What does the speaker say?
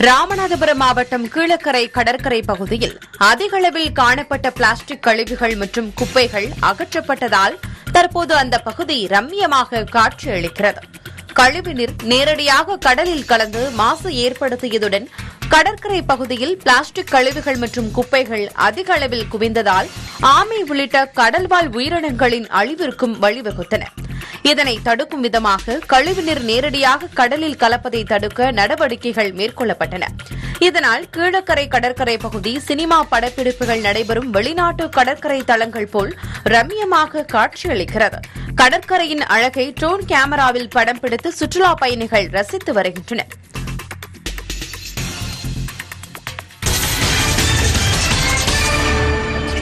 ராமநாதபுரம் மாவட்டம் கீழக்கரை கடற்கரை பகுதியில் அதிக அளவில் காணப்பட்ட பிளாஸ்டிக் கழிவுகள் மற்றும் குப்பைகள் அகற்றப்பட்டதால் தற்போது அந்த பகுதி ரம்மியமாக காட்சியளிக்கிறது கழிவுநீர் நேரடியாக கடலில் கலந்து மாசு ஏற்படுத்தியதுடன் கடற்கரை பகுதியில் பிளாஸ்டிக் கழிவுகள் மற்றும் குப்பைகள் அதிக அளவில் குவிந்ததால் ஆமை உள்ளிட்ட கடல்வாழ் உயிரினங்களின் அழிவிற்கும் வழிவகுத்தன இதனை தடுக்கும் விதமாக கழிவுநீர் நேரடியாக கடலில் கலப்பதை தடுக்க நடவடிக்கைகள் மேற்கொள்ளப்பட்டன இதனால் கீழக்கரை கடற்கரை பகுதி சினிமா படப்பிடிப்புகள் நடைபெறும் வெளிநாட்டு கடற்கரை தளங்கள் போல் ரம்மியமாக காட்சியளிக்கிறது கடற்கரையின் அழகை ட்ரோன் கேமராவில் படம் பிடித்து சுற்றுலா பயணிகள் ரசித்து வருகின்றனர்